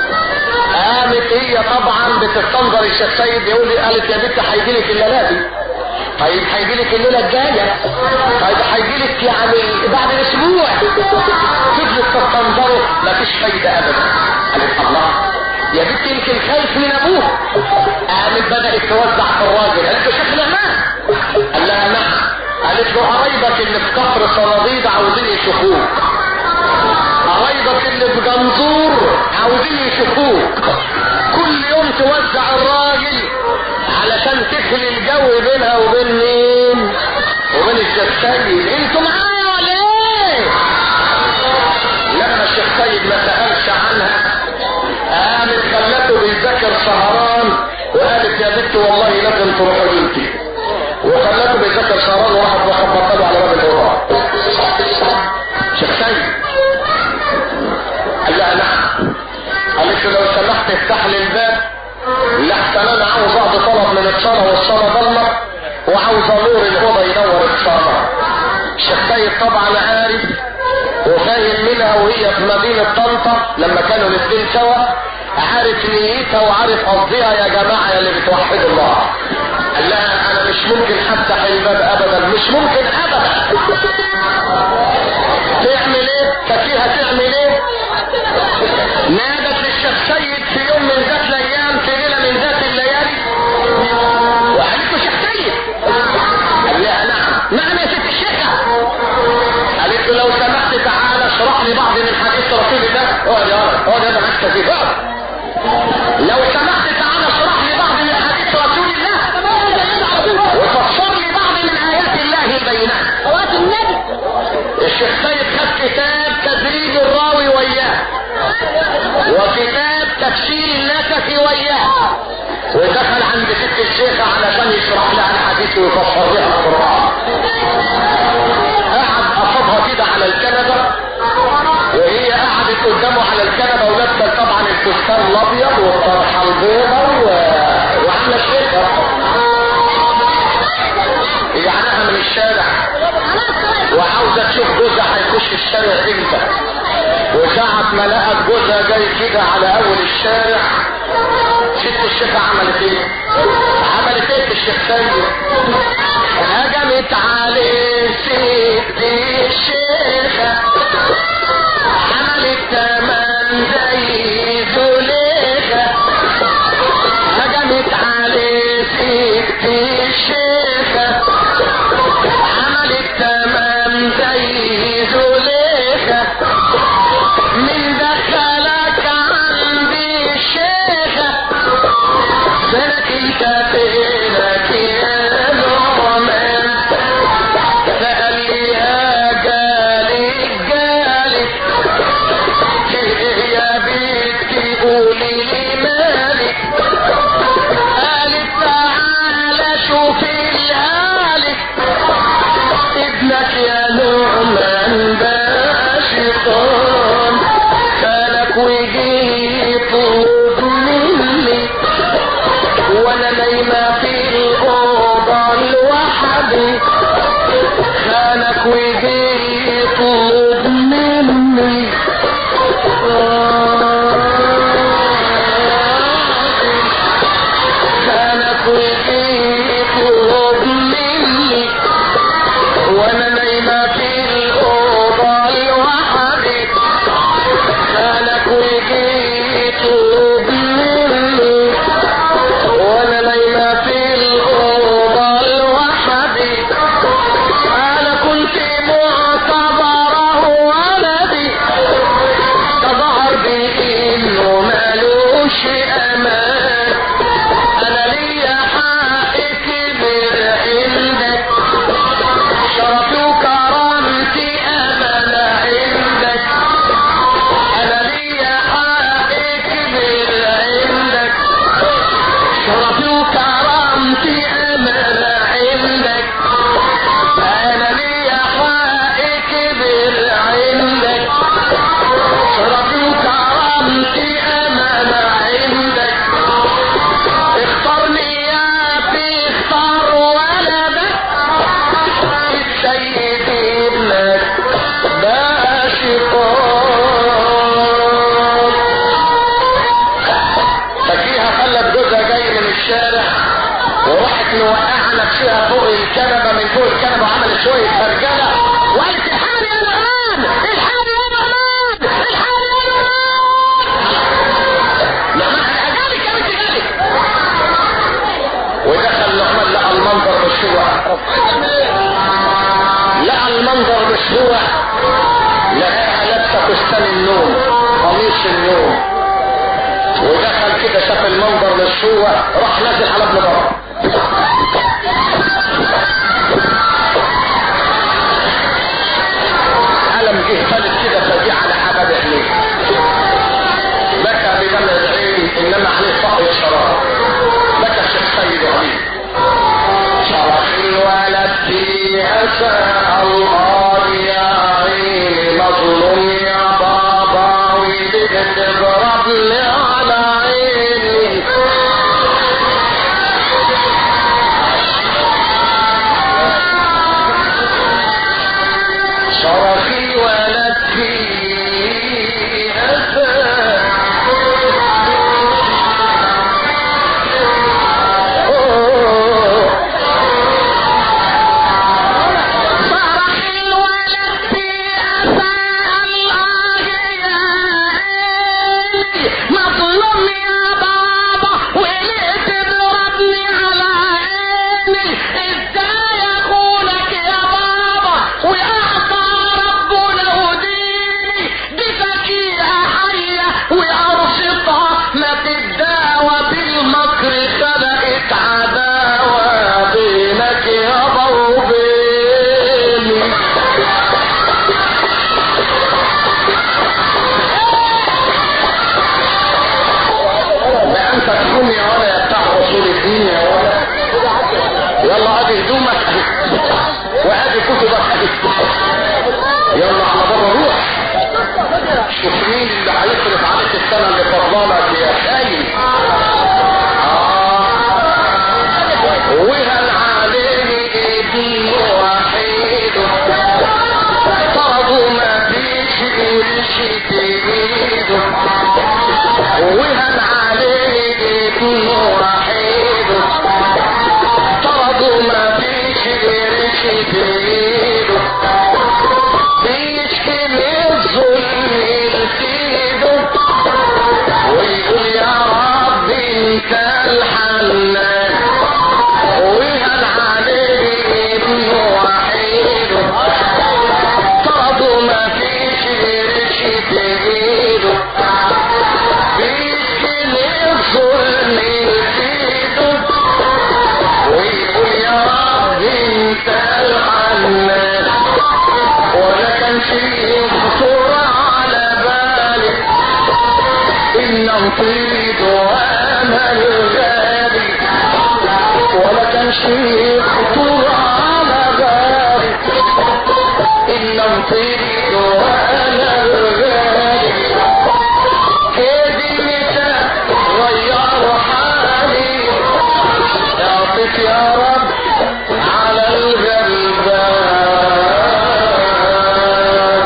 قامت هي طبعا بتستنظر الشيخ سيد يقول لي قالت يا بنت هيجي لك الليله دي طيب هيجي لك الليله الجايه طيب هيجي لك يعني بعد اسبوع فضلت تستنظره مفيش فايده ابدا قالت الله يا بنت يمكن خايف من ابوه قامت بدات توزع في الراجل قالت له شيخ نعمان قال لها نعم قالت له قرايبك اللي في كفر صناديد عاوزين يشوفوك قرايبك اللي في جنزور عاوزين يشوفوك كل يوم توزع الراجل علشان تخلي الجو بينها وبين مين وبين الشيخ سيد انتوا معايا ولا ايه لما الشيخ سيد ما سألش عنها قامت خلته بيذاكر سهران وقالت يا بنت والله لازم تروحوا بنتي وخلته بيذاكر سهران وراحت وخبطت له على باب الاوضه شيخ سيد قال لها نعم قالت له لو سمحت افتح لي الباب لحسن انا عاوز اقضي طلب من الصلاه والصلاه ضلمه وعاوز نور الاوضه ينور الصلاه الشيخ سيد طبعا عارف وفاهم منها وهي في مدينه طنطا لما كانوا الاثنين سوا عارف نيتها وعارف قصدها يا جماعه يا اللي بتوحدوا الله قال لها انا مش ممكن افتح الباب ابدا مش ممكن ابدا تعمل ايه ففيها تعمل ايه نادت للشيخ سيد في يوم من ذات الايام في ليله من ذات الليالي وقالت له شيخ سيد قال لها نعم نعم يا ست الشيخه قالت له لو سمحت تعالى اشرح لي بعض من حديث رسول الله اقعد يا ولد اقعد يا ولد معاك كتير اقعد لو سمحت ويفسر لها القرآن قعد قصدها كده على الكنبة وهي قعدت قدامه على الكنبة ولابسة طبعا الفستان الأبيض والطرحة البيضاء و... وعاملة الشيخة هي عنها من الشارع وعاوزة تشوف جوزها هيخش الشارع امتى وساعة ما لقت جوزها جاي كده على اول الشارع ست الشيخة عملت ايه عملت ايه في الشيخ سيد هجمت عليه ست الشيخة عملت تمام زي زليخة هجمت عليه ست الشيخة عملت تمام زي زليخة من دخلك عندي الشيخة سنك انت فينك يا نعمان سأل لي يا جالي جالي ايه يا بنتي قولي لي مالك قالت تعالى شوف الهالك ابنك يا نعمان ده شيطان خالك ويجي يطلب مني وانا نايمة في الأوضة لوحدي خالك ويجي يطلب مني خالك ويجي يطلب مني وانا نايمة في الأوضة لوحدي خالك ويجي يطلب مني وانا نايمة في الأوضة لوحدي انا كنت معتبره ولدي تظهر بي انه مالوش امان انا ليا حق كبير عندك شرفي وكرامتي امانة عندك انا ليا حق كبير عندك شرفي وكرامتي امانة عندك انا ليا حق كبير عندك شرفي وكرامتي امانة عندك اختارني يا تختار ولدك السيد ابنك ده شيطان ففيها خلت جوزها جاي من الشارع وراحت موقعة نفسها فوق الكنبة من فوق الكنبة وعملت شوية فرجلة وقالت الحمد يا نعمان الحمد يا نعمان الحمد يا نعمان نعمان انا جالك يا بنتي جالك ودخل نعمان لقى المنظر مش هو لقى المنظر مش هو لقاها لابسه فستان النوم قميص النوم ودخل كده شاف المنظر مش هو راح نازل على ابن بابا ألم جه فلت كده فجيه على حباب عينيه بكى بدمع العين انما عليه فقر شراب بكى الشيخ سيد علي شرف الولد فيها شاء الله يا عيني مظلوم يا بابا ولدت تضرب لي على عيني فضلك يا خاين آه. وهل عليه ابن وحيد طردوا ما فيش قرش بايده وهل عليه ابن وحيد طردوا ما فيش قرش بايده بيشكي من الظلم لسيده ويقول يا رب انت الحنان وهل عليه ابن وحيد طردوا ما فيش قرش بايده بيشكي من الظلم لسيده ويقول يا رب انت الحنان ولا كان شيء خطور على بالي ان نطيد وانا الغالي ولا كان شيء خطور على بالي ان نطيد وانا الغالي كيد النساء غيروا حالي اعطيك يا رب على الغلبان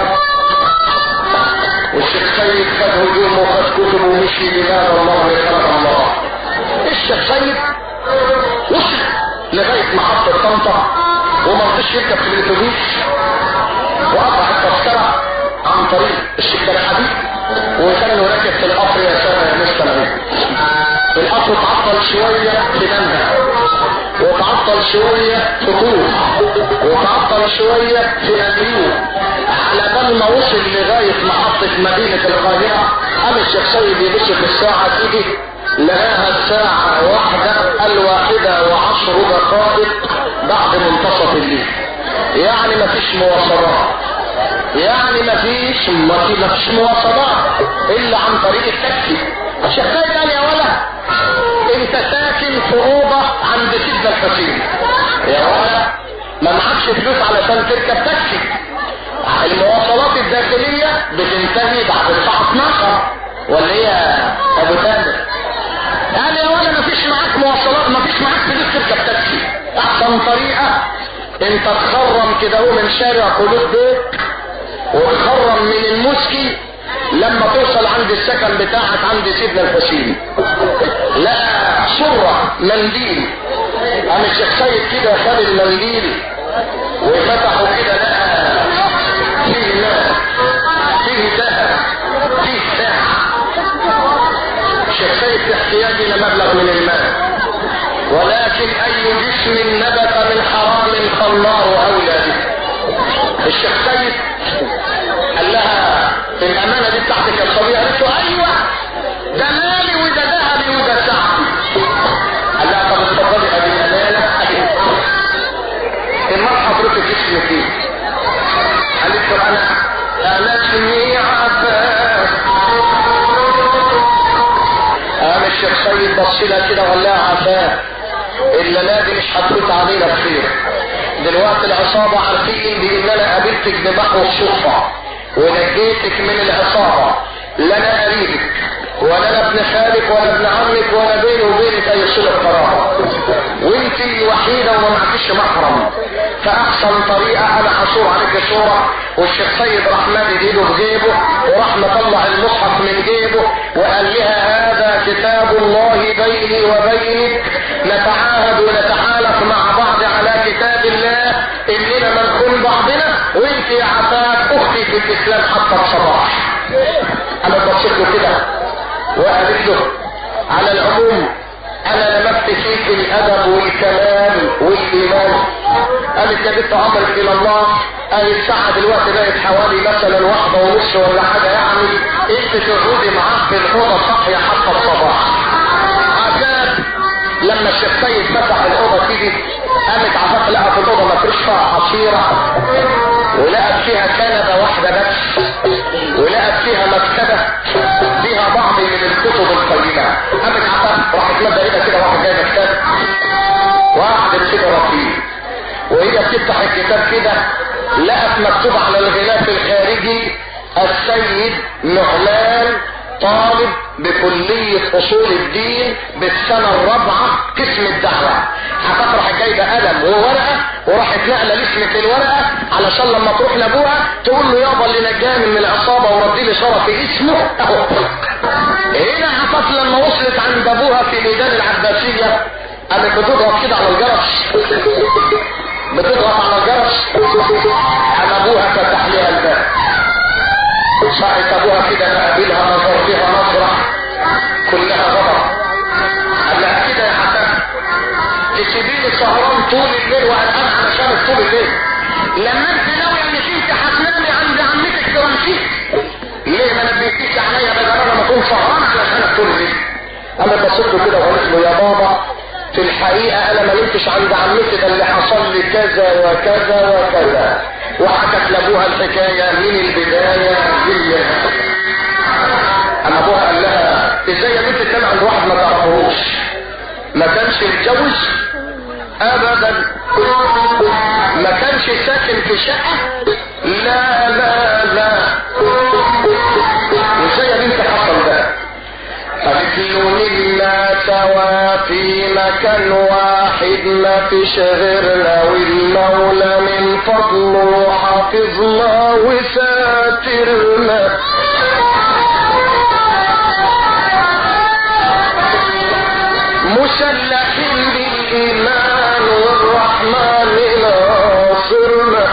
والشيخ سيد خد هجوم وخد كتب ومشي بلاد الله لخلق الله الشيخ سيد وصل لغاية محطة طنطا وما رضيش يركب في الاتوبيس وقطع التذكرة عن طريق الشيخ الحبيب وكان راكب في القطر يا سنة يا مستر عيد القطر اتعطل شوية في منها وتعطل شوية في طول وتعطل شوية في مدينة على بال ما وصل لغاية محطة مدينة القاهرة قام الشيخ سيد يبص في الساعة تيجي لقاها الساعة واحدة الواحدة وعشر دقائق بعد منتصف الليل يعني مفيش مواصلات يعني مفيش مفيش مواصلات الا عن طريق التاكسي الشيخ سيد قال يا ولا انت ساكن في اوضه عند سيدنا الحسين يا ولا ما معكش فلوس علشان تركب تاكسي المواصلات الداخليه بتنتهي بعد الساعه 12 ولا هي يا ابو تامر قال يا ولا مفيش معاك مواصلات مفيش معاك فلوس تركب تاكسي احسن طريقه انت تخرم كده هو من شارع قلوب بيت وتخرم من المسكي لما توصل عند السكن بتاعك عند سيدنا الحسين لا سرة منديل قام الشيخ سيد كده خد المنديل وفتحه كده لقى فيه ماء فيه ذهب فيه ساعة الشيخ سيد في احتياج الى مبلغ من المال ولكن اي جسم نبت من حرام فالنار اولى به الشيخ سيد قال لها الامانه دي بتاعتك يا صبيه قالت له ايوه ده مالي وده ذهبي وده ساعتي قال لها طب اتفضلي ادي الامانه المال حضرتك اسمك ايه قالت له انا انا اسمي عباس قام الشيخ سيد بص لها كده وقال لها عفاف الليله دي مش هتفوت علينا بخير دلوقتي العصابة عارفين بان انا قابلتك بمحو الصدفة ونجيتك من العصابة لا انا قريبك ولا انا ابن خالك ولا ابن عمك ولا بيني وبينك اي صلة قرابة وانت الوحيدة وما معكش محرم فاحسن طريقة انا هصور عليك صورة والشيخ سيد راح مادد ايده في جيبه وراح مطلع المصحف من جيبه وقال لها هذا كتاب الله بيني وبينك نتعاهد ونتحالف مع بعض على كتاب الله اننا منخون بعضنا وانت يا عفاف اختي في الاسلام حتى الصباح انا بصيت له كده وقالت له على العموم انا لمست فيك الادب والكلام والايمان قالت يا بنت امرك الى الله قال الساعة دلوقتي بقت حوالي مثلا واحدة ونص ولا حاجة يعني انت تقعدي معاه في الأوضة صاحية حتى الصباح عجاب لما الشيخ سيد فتح الأوضة تيجي قامت عفاف لقت الأوضة مفيش فيها حصيرة ولقت فيها كنبة واحدة بس ولقت فيها مكتبة فيها بعض من الكتب القيمة قامت عفاف راحت مادة ايدها كده واحد جايبة كتاب وقعدت كده رفيق وهي بتفتح الكتاب كده لقت مكتوب على الغلاف الخارجي السيد نعمان طالب بكلية اصول الدين بالسنة الرابعة قسم الدعوة هتفرح جايبة قلم وورقة وراحت نقلة لاسمك الورقة علشان لما تروح لابوها تقول له يابا اللي نجاني من العصابة وردي لي شرف اسمه اهو هنا عطت لما وصلت عند ابوها في ميدان العباسية قامت بتضغط كده على الجرس بتضغط على الجرس قام ابوها فتح لها الباب صحت ابوها كده مقابلها نظر فيها نظرة كلها غضب قال لها كده يا حسن تسيبيني سهران طول الليل وقلقان علشان طول الليل لما انت ناوي انك انت هتنامي عند عمتك تمشيك ليه ما نبيتيش عليا بدل انا ما اكون سهران علشان طول الليل انا بصيت له كده وقلت له يا بابا في الحقيقة انا ما نمتش عند عمتي ده اللي حصل لي كذا وكذا وكذا وحكت لابوها الحكاية من البداية للنهاية اما ابوها قال لها ازاي يا بنت تنام عند واحد ما تعرفوش ما كانش متجوز ابدا ما كانش ساكن في شقة لا لا لا ازاي يا بنت حصل ده قالت له منا سوا في مكان واحد ما فيش غيرنا والمولى من فضله حافظنا وساترنا مسلحين بالإيمان والرحمن ناصرنا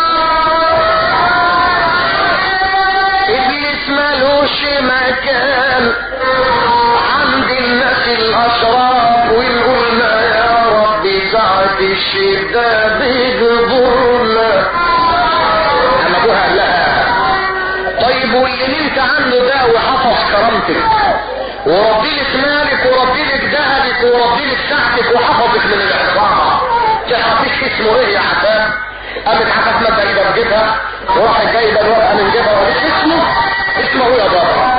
إبليس ملوش مكان عند الناس الأشراف ويقولنا يا رب ساعة الشدة بيجبرنا أما أبوها قال لها طيب واللي نمت عنه ده وحفظ كرامتك وربي لك مالك وربي لك ذهبك وربي لك ساعتك وحفظك من العصابة تعرفيش اسمه ايه يا حساب قامت حسب ما جايبه في جيبها وراحت جايبه الورقه من جيبها وقالت اسمه اسمه ايه يا بابا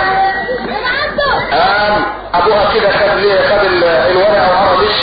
قام ابوها كده خد ليه خد ال- الورقه وقرا ليش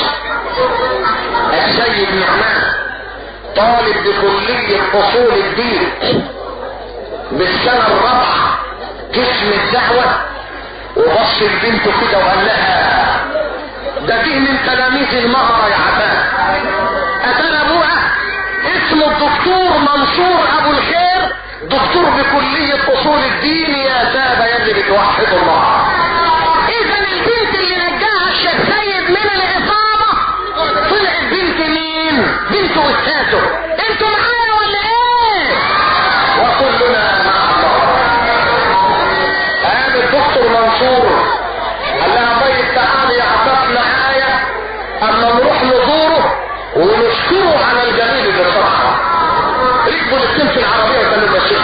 السيد نعمان طالب بكلية اصول الدين بالسنة الرابعة قسم الدعوة وبص لبنته كده وقال لها ده دي من تلاميذ المهرة يا عباد اتى ابوها اسمه الدكتور منصور ابو الخير دكتور بكلية اصول الدين يا سادة يا اللي بتوحد الله اذا البنت اللي نجاها الشيخ سيد من العصابة طلعت بنت مين بنت استاذه انتوا معايا ولا ايه وكلنا مع الله قام الدكتور منصور قال لها طيب تعالي يا عباس معايا اما نروح نزوره ونشكره على الجميل اللي صنعه ركبوا الاثنين في العربيه وكانوا ماشيين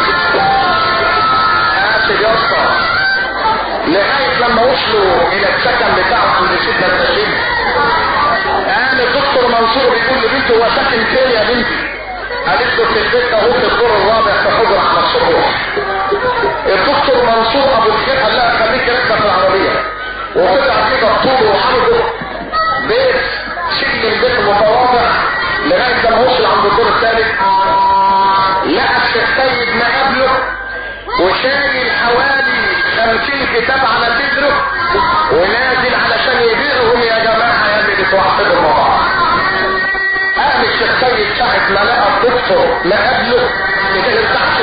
اسف يا اسطى لغايه لما وصلوا الى السكن بتاعه عند سيدنا البشير قام الدكتور منصور بيقول لبنته هو ساكن فين يا بنتي؟ قالت له في البيت اهو في الدور الرابع في حجر على السطوح الدكتور منصور ابو الخير قال لها خليك راكبه في العربيه وقطع كده طوله وحرجه بيت شكل البيت متواضع لغايه لما وصل عند الدور الثالث لقى الشيخ سيد مقابله وشايل حوالي خمسين كتاب على صدره ونازل علشان يبيعهم يا جماعه يا اللي بتوحدوا الله قام الشيخ سيد ساعة ما لقى الدكتور مقابله نزل تحت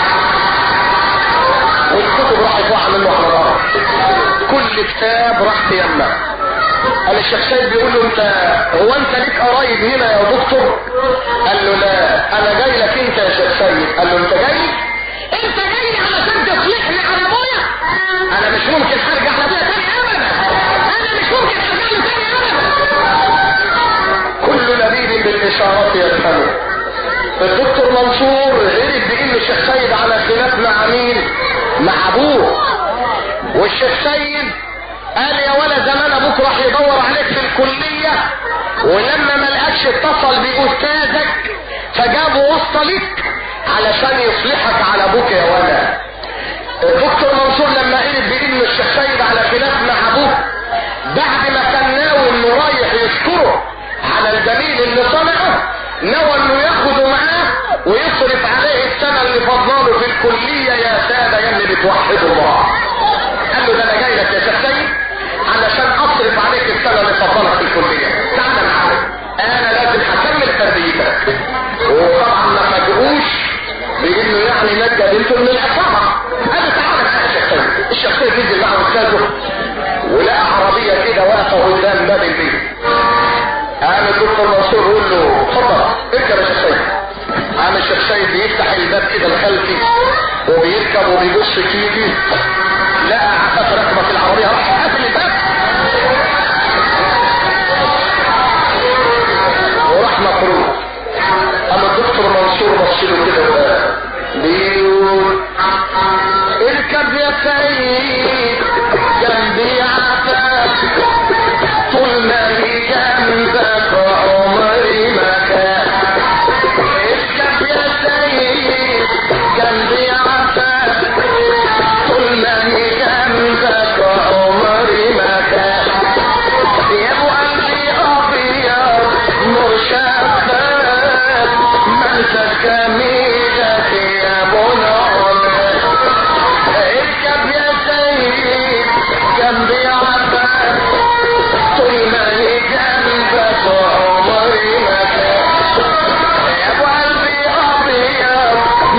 والكتب راحت واقعة منه على الارض كل كتاب راح في يمه قال الشيخ سيد بيقول له انت هو انت ليك قرايب هنا يا دكتور قال له لا انا جاي لك انت يا شيخ سيد قال له انت جاي انت جاي علشان تصلحني على ابويا انا مش ممكن هرجع لابويا تاني ابدا انا مش ممكن هرجع له تاني ابدا كل لبيب بالاشارات يفهمه الدكتور منصور عرف بان الشيخ سيد على خلاف مع مين مع ابوه والشيخ سيد قال يا ولا زمان ابوك راح يدور عليك في الكلية ولما ما لقاكش اتصل باستاذك فجابه وسط لك علشان يصلحك على ابوك يا ولا الدكتور منصور لما عرف بان الشيخ سيد على خلاف مع ابوه بعد ما كان ناوي انه رايح يشكره على الجميل اللي صنعه نوى انه ياخده معاه ويصرف عليه السنة اللي فضلاله في الكلية يا سادة يا اللي بتوحدوا الله قال له ده انا جاي لك يا شيخ سيد علشان اصرف عليك السنه اللي فضلت في الكليه تعالى معايا انا لازم هكمل تربيتك وطبعا ما فاجئوش بانه يعني نجى بنته من العصابه قال له تعالى معايا يا شيخ سيد الشيخ سيد نزل مع استاذه ولقى عربيه كده واقفه قدام باب البيت قام الدكتور منصور يقول له اتفضل اركب يا شيخ سيد قام الشيخ سيد بيفتح الباب كده الخلفي وبيركب وبيبص كيدي لقى عفاف راكبه في العربيه راح قافل الباب وراح مخروج قام الدكتور منصور بص له كده وقال بيقول اركب يا سيد جنبي عفاف طول ما هي جنبك عمري ما كان اركب يا سيد جنبي عفاف طول ما هي جنبك عمري ما كان يا ابو قلبي ابيض نور شفاف ما انساش جميلك يا ابو نعمان اركب يا سيد جنبي عفاف طول ما هي جنبك عمري ما كان يا ابو قلبي ابيض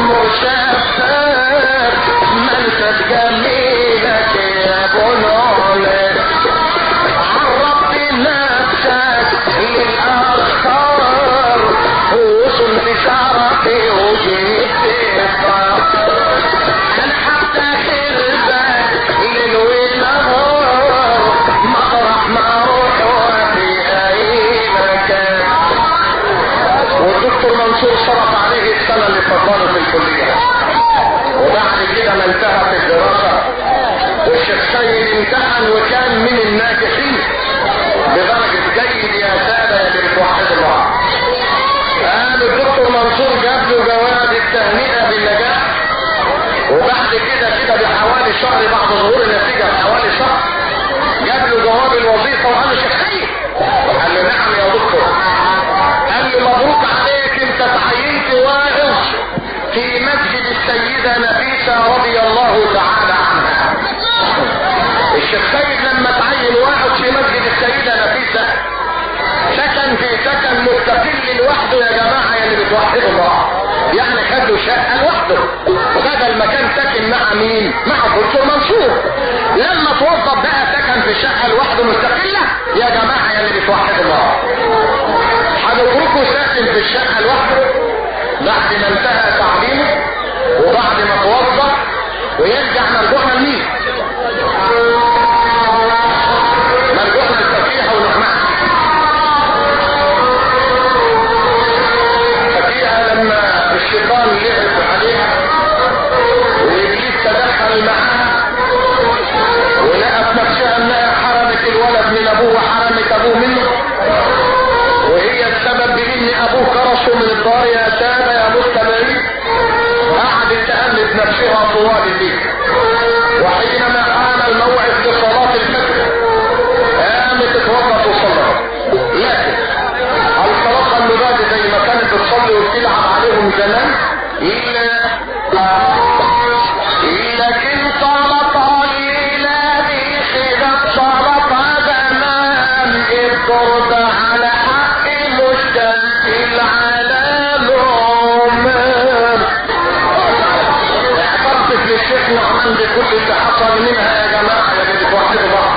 مشفف ما انساش جميلك يا ابو نعمان عرضت نفسك للاخطار وصلت شعرك وجيت انا حتى خربك ليل ونهار مطرح ما اروح وفي اي مكان والدكتور منصور صرف عليه السنه اللي فضله في الكليه وبعد كده ما انتهت الدراسه والشيخ سيد امتحن وكان من الناجحين بدرجه جيد يا ساده يا اللي بتوحد الله قال الدكتور منصور جاب له جواب التهنئه بالنجاح وبعد كده كده بحوالي شهر بعد ظهور النتيجه بحوالي شهر جاب له جواب الوظيفه وقال له شيخ سيد قال له نعم يا دكتور قال له مبروك عليك انت تعينت واعظ في مسجد السيده نفيسه رضي الله تعالى عنها الشيخ سيد لما تعين واعظ في مسجد السيده نفيسه سكن في سكن مستقل لوحده يا جماعه يا اللي بتوحدوا الله يعني خد له شقه لوحده بدل ما كان ساكن مع مين؟ مع الدكتور منصور لما توظف بقى سكن في شقه لوحده مستقله يا جماعه يا اللي بتوحدوا الله هنتركه ساكن في الشقه لوحده بعد ما انتهى تعليمه وبعد ما توظف ويرجع مرجوعنا لمين؟ مرجوعنا للتفريحه والنعمه ففيها لما الشيطان لعب عليها وابليس تدخل معاها ولقت نفسها انها حرمت الولد من ابوه وحرمت ابوه منه وهي السبب بان ابوه كرشه من الدار يا ساده يا مستمعين قعدت تألف نفسها طوال الليل وحينما حان الموعد لصلاة الفجر قامت اتوضت وصلت لكن الصلاة المبادئ زي ما كانت بتصلي وبتلعب عليهم زمان إلا لكن صلت علينا دي خلاف صلت زمان الضرب على حق مشتل على الأمم اعترفت للشيخ نعمان بكل اللي حصل منها يا جماعة يا اللي بتوحدوا بعض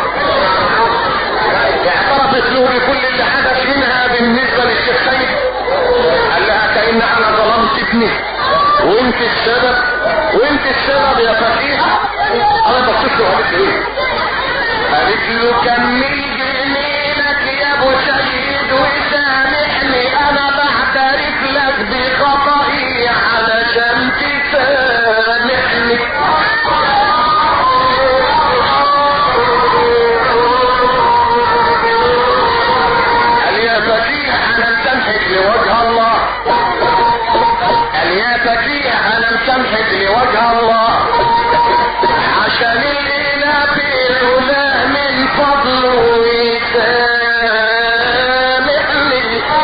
اعترفت له بكل اللي حدث منها بالنسبة للشيخ سيد قال لها كأن انا ظلمت ابني وانت السبب وانت السبب يا فقيهة انا بصيت له قالت له ايه قالت له كمل جميلك يا ابو سيد وسامحني انا بعترف لك بخطئي علشان تسامحني قال يا فقيه انا مسامحك لوجه الله قال يا فقيه انا مسامحك لوجه الله عشان الاله في العلا من فضله يسامحني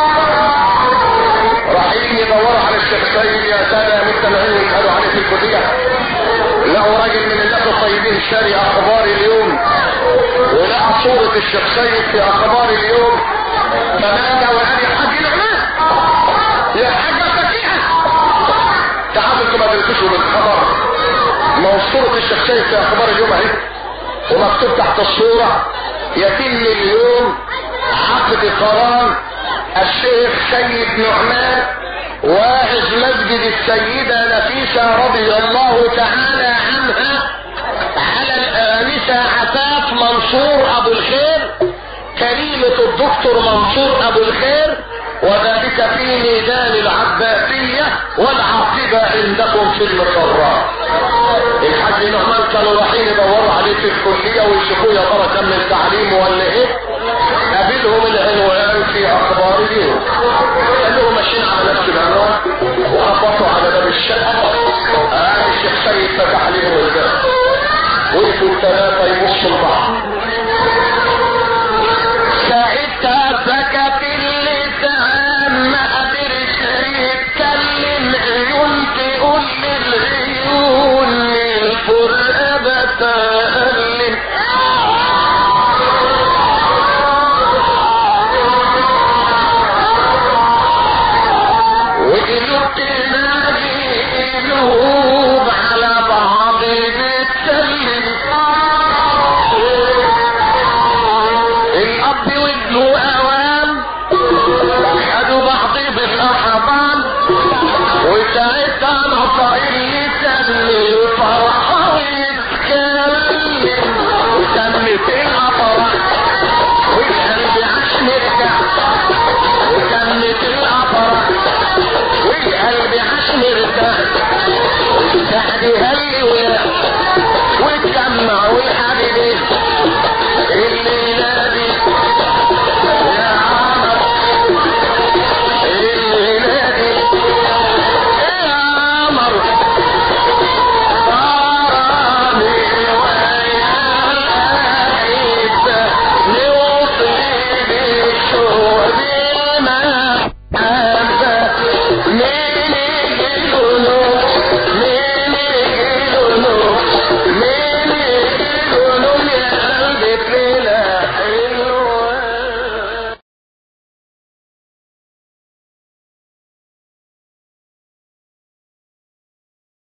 رايحين يدوروا على الشيخ سيد يا ساده يا مستمعين يسالوا عليه في الكليه لقوا راجل من الناس الطيبين طيبين شاري اخبار اليوم ولقى صورة الشيخ سيد في اخبار اليوم فنادى وقال يا حاج نعمان يا حاجة فتيحة تعالوا انتوا ما درتوش بالخبر ما هو صورة الشيخ سيد في اخبار اليوم اهي ومكتوب تحت الصورة يتم اليوم عقد قرار الشيخ سيد نعمان واعظ مسجد السيدة نفيسة رضي الله تعالى عنها على الآنسة عفاف منصور أبو الخير كريمة الدكتور منصور أبو الخير وذلك في ميدان العباسية والعاقبة عندكم في المقرات الحاج نعمان كانوا رايحين يدوروا عليه في الكلية ويشوفوه يا ترى كمل تعليمه ولا ايه قابلهم العنوان في اخبار اليوم قال لهم ماشيين على نفس العنوان وخبطوا على باب الشقة آه الشيخ سيد فتح عليهم الباب وقفوا الثلاثة يبصوا لبعض